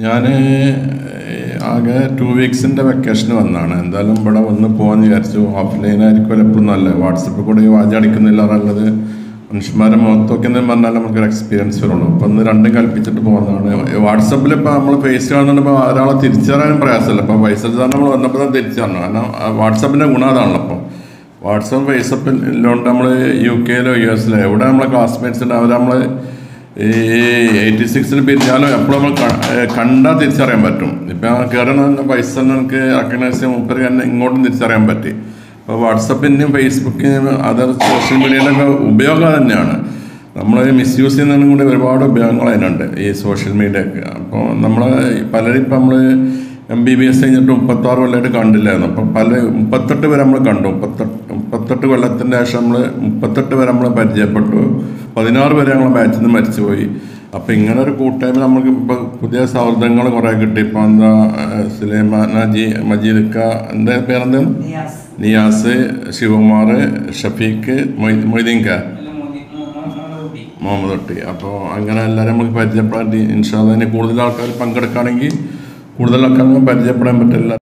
ഞാൻ ആകെ ടു വീക്സിൻ്റെ വെക്കേഷന് വന്നതാണ് എന്തായാലും ഇവിടെ വന്ന് പോകാമെന്ന് വിചാരിച്ചു ഓഫ്ലൈൻ ആയിരിക്കും എപ്പോഴും നല്ല വാട്സപ്പിൽ കൂടെ ഈ വാചം അടിക്കുന്നില്ല നല്ലത് മനുഷ്യന്മാരെ മുഖത്തൊക്കെ എന്ന് പറഞ്ഞാൽ നമുക്കൊരു എക്സ്പീരിയൻസ് വരുള്ളൂ അപ്പോൾ ഒന്ന് രണ്ടും കൽപ്പിച്ചിട്ട് പോകുന്നതാണ് വാട്സപ്പിൽ ഇപ്പോൾ നമ്മൾ ഫേസ് കാണുന്നുണ്ട് ഇപ്പോൾ ഒരാളെ തിരിച്ചറിയാനും പ്രയാസമില്ല ഇപ്പോൾ പൈസ നമ്മൾ വന്നപ്പോൾ തന്നെ തിരിച്ചറിഞ്ഞു കാരണം വാട്സപ്പിൻ്റെ ഗുണം അതാണല്ലോ അപ്പോൾ വാട്സപ്പ് ഫേസപ്പിൽ ഇല്ലോണ്ട് നമ്മൾ യു കെയിലോ യു എസിലോ എവിടെ നമ്മളെ ക്ലാസ്മേറ്റ്സ് ഉണ്ട് അവർ നമ്മൾ ഈ എയ്റ്റി സിക്സിൽ പിരിഞ്ഞാലും എപ്പോഴും നമ്മൾ കണ്ടാൽ തിരിച്ചറിയാൻ പറ്റും ഇപ്പം കയറുന്ന പൈസ നമുക്ക് റെക്കഗ്നൈസ് ചെയ്യാൻ മുപ്പര് തന്നെ ഇങ്ങോട്ടും തിരിച്ചറിയാൻ പറ്റി അപ്പോൾ വാട്സപ്പിൻ്റെയും ഫേസ്ബുക്കിൻ്റെയും അതർ സോഷ്യൽ മീഡിയയുടെ ഒക്കെ ഉപയോഗം തന്നെയാണ് നമ്മൾ മിസ്യൂസ് ചെയ്യുന്നതിനും കൂടി ഒരുപാട് ഉപയോഗങ്ങൾ അതിനുണ്ട് ഈ സോഷ്യൽ മീഡിയക്ക് അപ്പോൾ നമ്മൾ പലരും ഇപ്പം നമ്മൾ എം ബി ബി എസ് കഴിഞ്ഞിട്ട് മുപ്പത്താറ് കൊല്ലമായിട്ട് കണ്ടില്ലായിരുന്നു അപ്പം പല മുപ്പത്തെട്ട് വരെ നമ്മൾ കണ്ടു മുപ്പത്തെട്ട് മുപ്പത്തെട്ട് കൊല്ലത്തിൻ്റെ ശേഷം നമ്മൾ മുപ്പത്തെട്ട് വരെ നമ്മൾ പരിചയപ്പെട്ടു പതിനാറ് വരെ ഞങ്ങൾ ബാച്ചിൽ നിന്ന് മരിച്ചുപോയി അപ്പം ഇങ്ങനെ ഒരു കൂട്ടായ്മ നമുക്ക് ഇപ്പോൾ പുതിയ സൗഹൃദങ്ങൾ കുറേ കിട്ടി ഇപ്പം എന്താ സുലൈമാൻ നജി മജീദക്ക എന്താ പേരെന്താ നിയാസ് നിയാസ് ശിവകുമാർ ഷഫീഖ് മൊയ് മൊയ്തീൻക അല്ല മോദി മോ- മോ- മുഹമ്മദ് കുട്ടി മുഹമ്മദ് ഒട്ടി അപ്പോൾ അങ്ങനെ എല്ലാവരും നമുക്ക് പരിചയപ്പെടാൻ ഇൻഷാ അതിന് കൂടുതൽ ആൾക്കാർ പങ്കെടുക്കുകയാണെങ്കിൽ കൂടുതൽ ആൾക്കാർ നമുക്ക് പരിചയപ്പെടാൻ പറ്റില്ല